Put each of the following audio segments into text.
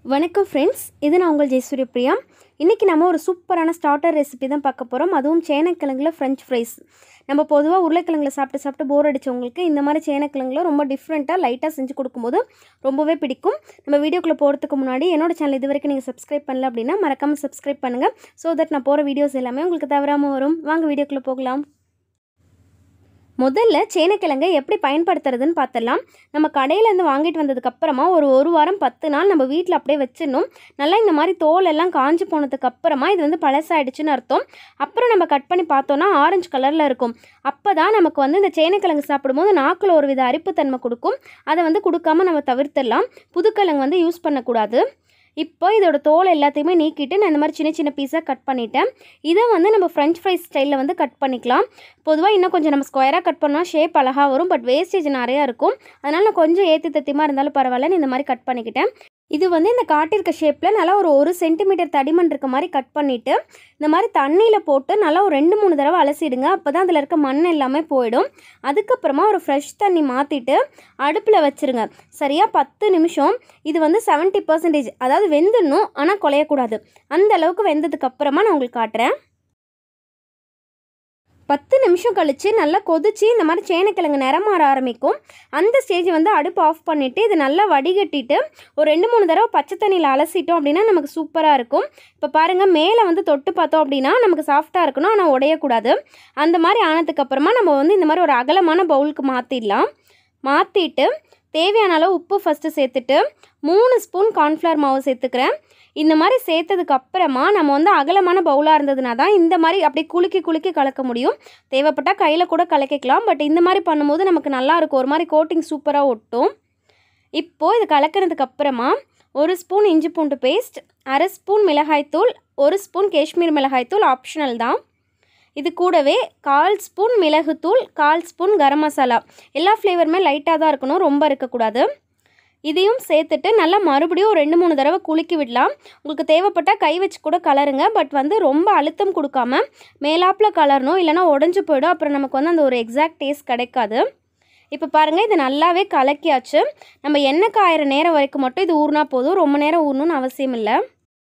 வணக்கம் ஃப்ரெண்ட்ஸ் இது நான் உங்கள் ஜெயசூரிய பிரியா இன்றைக்கி நம்ம ஒரு சூப்பரான ஸ்டார்டர் ரெசிபி தான் பார்க்க போகிறோம் அதுவும் சேனக்கிழங்குல ஃப்ரெஞ்ச் ஃப்ரைஸ் நம்ம பொதுவாக உருளைக்கிழங்குல சாப்பிட்டு சாப்பிட்டு போர் அடித்தவங்களுக்கு இந்த மாதிரி சேனக்கிழங்குல ரொம்ப டிஃப்ரெண்ட்டாக லைட்டாக செஞ்சு கொடுக்கும்போது ரொம்பவே பிடிக்கும் நம்ம வீடியோக்குள்ளே போகிறதுக்கு முன்னாடி என்னோட சேனல் இது வரைக்கும் நீங்கள் சப்ஸ்கிரைப் பண்ணல அப்படின்னா மறக்காமல் சப்ஸ்கிரைப் பண்ணுங்கள் ஸோ தட் நான் போகிற வீடியோஸ் எல்லாமே உங்களுக்கு தவறாமல் வரும் வாங்க வீடியோக்குள்ளே போகலாம் முதல்ல சேனக்கிழங்கை எப்படி பயன்படுத்துறதுன்னு பார்த்துடலாம் நம்ம கடையிலேருந்து வாங்கிட்டு வந்ததுக்கப்புறமா ஒரு ஒரு வாரம் பத்து நாள் நம்ம வீட்டில் அப்படியே வச்சிடணும் நல்லா இந்த மாதிரி தோல் எல்லாம் காஞ்சு போனதுக்கு அப்புறமா இது வந்து பழசாயிடுச்சுன்னு அர்த்தம் அப்புறம் நம்ம கட் பண்ணி பார்த்தோன்னா ஆரஞ்சு கலரில் இருக்கும் அப்போ தான் நமக்கு வந்து இந்த சேனக்கிழங்கு சாப்பிடும்போது நாக்கில் ஒரு வித அரிப்புத்தன்மை கொடுக்கும் அதை வந்து கொடுக்காம நம்ம தவிர்த்திடலாம் புதுக்கிழங்கு வந்து யூஸ் பண்ணக்கூடாது இப்போ இதோட தோல் எல்லாத்தையுமே நீக்கிட்டு நான் இந்த மாதிரி சின்ன சின்ன பீஸாக கட் பண்ணிட்டேன் இதை வந்து நம்ம ஃப்ரெஞ்ச் ஃப்ரைஸ் ஸ்டைலில் வந்து கட் பண்ணிக்கலாம் பொதுவாக இன்னும் கொஞ்சம் நம்ம ஸ்கொயராக கட் பண்ணால் ஷேப் அழகாக வரும் பட் வேஸ்டேஜ் நிறையா இருக்கும் அதனால் நான் கொஞ்சம் ஏற்றி தத்தியமாக இருந்தாலும் பரவாயில்லன்னு இந்த மாதிரி கட் பண்ணிக்கிட்டேன் இது வந்து இந்த காட்டிருக்க ஷேப்பில் நல்லா ஒரு ஒரு சென்டிமீட்டர் தடிமன் இருக்க மாதிரி கட் பண்ணிவிட்டு இந்த மாதிரி தண்ணியில் போட்டு நல்லா ஒரு ரெண்டு மூணு தடவை அலசிடுங்க அப்போ தான் அதில் இருக்க மண் எல்லாமே போயிடும் அதுக்கப்புறமா ஒரு ஃப்ரெஷ் தண்ணி மாற்றிட்டு அடுப்பில் வச்சுருங்க சரியாக பத்து நிமிஷம் இது வந்து செவன்ட்டி பர்சன்டேஜ் அதாவது வெந்துடணும் ஆனால் குலையக்கூடாது அந்த அளவுக்கு வெந்ததுக்கு அப்புறமா நான் உங்களுக்கு காட்டுறேன் பத்து நிமிஷம் கழித்து நல்லா கொதிச்சு இந்த மாதிரி சேனக்கிழங்கு நிறம் மாற ஆரம்பிக்கும் அந்த ஸ்டேஜ் வந்து அடுப்பு ஆஃப் பண்ணிவிட்டு இது நல்லா வடிகட்டிட்டு ஒரு ரெண்டு மூணு தடவை பச்சை தண்ணியில் அலசிட்டோம் அப்படின்னா நமக்கு சூப்பராக இருக்கும் இப்போ பாருங்கள் மேலே வந்து தொட்டு பார்த்தோம் அப்படின்னா நமக்கு சாஃப்டாக இருக்கணும் ஆனால் உடையக்கூடாது அந்த மாதிரி ஆனதுக்கப்புறமா நம்ம வந்து இந்த மாதிரி ஒரு அகலமான பவுலுக்கு மாற்றிடலாம் மாற்றிட்டு தேவையான அளவு உப்பு ஃபஸ்ட்டு சேர்த்துட்டு மூணு ஸ்பூன் கார்ன்ஃப்ளவர் மாவு சேர்த்துக்கிறேன் இந்த மாதிரி சேர்த்ததுக்கு அப்புறமா நம்ம வந்து அகலமான பவுலாக இருந்ததுனா தான் இந்த மாதிரி அப்படியே குலுக்கி குலுக்கி கலக்க முடியும் தேவைப்பட்டால் கையில் கூட கலக்கிக்கலாம் பட் இந்த மாதிரி பண்ணும்போது நமக்கு நல்லா இருக்கும் ஒரு மாதிரி கோட்டிங் சூப்பராக ஒட்டும் இப்போது இது கலக்கிறதுக்கு அப்புறமா ஒரு ஸ்பூன் இஞ்சி பூண்டு பேஸ்ட் அரை ஸ்பூன் மிளகாய்த்தூள் ஒரு ஸ்பூன் காஷ்மீர் மிளகாய்த்தூள் ஆப்ஷனல் தான் இது கூடவே கால் ஸ்பூன் மிளகுத்தூள் கால் ஸ்பூன் கரம் மசாலா எல்லா ஃப்ளேவருமே லைட்டாக தான் இருக்கணும் ரொம்ப இருக்கக்கூடாது இதையும் சேர்த்துட்டு நல்லா மறுபடியும் ஒரு ரெண்டு மூணு தடவை குலுக்கி விடலாம் உங்களுக்கு தேவைப்பட்டால் கை வச்சு கூட கலருங்க பட் வந்து ரொம்ப அழுத்தம் கொடுக்காம மேலாப்பில் கலரணும் இல்லைனா உடஞ்சி போயிடும் அப்புறம் நமக்கு வந்து அந்த ஒரு எக்ஸாக்ட் டேஸ்ட் கிடைக்காது இப்போ பாருங்கள் இது நல்லாவே கலக்கியாச்சு நம்ம எண்ணெய் காயிற நேரம் வரைக்கும் மட்டும் இது ஊறினா போதும் ரொம்ப நேரம் ஊறணும்னு அவசியம் இல்லை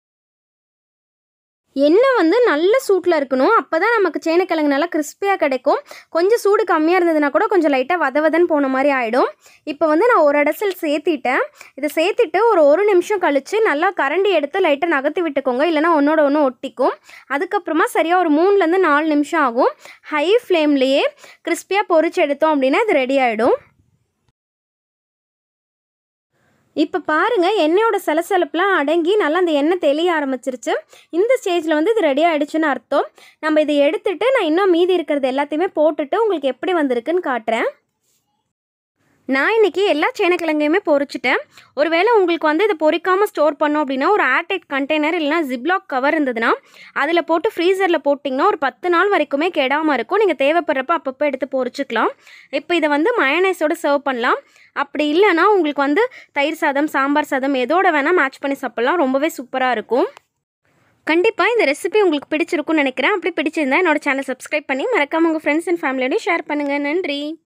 எண்ணெய் வந்து நல்ல சூட்டில் இருக்கணும் அப்போ தான் நமக்கு சேனக்கிழங்கு நல்லா கிறிஸ்பியாக கிடைக்கும் கொஞ்சம் சூடு கம்மியாக இருந்ததுன்னா கூட கொஞ்சம் லைட்டாக வத வதன்னு போன மாதிரி ஆகிடும் இப்போ வந்து நான் ஒரு இடத்தில் சேர்த்திட்டேன் இதை சேர்த்திட்டு ஒரு ஒரு நிமிஷம் கழித்து நல்லா கரண்டி எடுத்து லைட்டாக நகர்த்தி விட்டுக்கோங்க இல்லைனா ஒன்றோட ஒன்று ஒட்டிக்கும் அதுக்கப்புறமா சரியாக ஒரு மூணுலேருந்து நாலு நிமிஷம் ஆகும் ஹை ஃப்ளேம்லேயே கிறிஸ்பியாக பொரிச்சு எடுத்தோம் அப்படின்னா இது ரெடி ஆகிடும் இப்போ பாருங்கள் எண்ணெயோட சலசலப்புலாம் அடங்கி நல்லா அந்த எண்ணெய் தெளிய ஆரம்பிச்சிருச்சு இந்த ஸ்டேஜில் வந்து இது ரெடி ஆகிடுச்சுன்னு அர்த்தம் நம்ம இதை எடுத்துட்டு நான் இன்னும் மீதி இருக்கிறது எல்லாத்தையுமே போட்டுட்டு உங்களுக்கு எப்படி வந்திருக்குன்னு காட்டுறேன் நான் இன்றைக்கி எல்லா சேனக்கிழங்கையுமே பொரிச்சிட்டேன் ஒருவேளை உங்களுக்கு வந்து இதை பொரிக்காமல் ஸ்டோர் பண்ணோம் அப்படின்னா ஒரு ஏர்டைட் கண்டெய்னர் இல்லைனா ஜிப்லாக் கவர் இருந்ததுன்னா அதில் போட்டு ஃப்ரீசரில் போட்டிங்கன்னா ஒரு பத்து நாள் வரைக்குமே கெடாமல் இருக்கும் நீங்கள் தேவைப்படுறப்ப அப்பப்போ எடுத்து பொரிச்சிக்கலாம் இப்போ இதை வந்து மயனைஸோடு சர்வ் பண்ணலாம் அப்படி இல்லைனா உங்களுக்கு வந்து தயிர் சாதம் சாம்பார் சாதம் எதோட வேணால் மேட்ச் பண்ணி சாப்பிட்லாம் ரொம்பவே சூப்பராக இருக்கும் கண்டிப்பாக இந்த ரெசிபி உங்களுக்கு பிடிச்சிருக்கும்னு நினைக்கிறேன் அப்படி பிடிச்சிருந்தா என்னோட சேனல் சப்ஸ்கிரைப் பண்ணி மறக்காமல் உங்கள் ஃப்ரெண்ட்ஸ் அண்ட் ஃபேமிலியோடய ஷேர் பண்ணுங்கள் நன்றி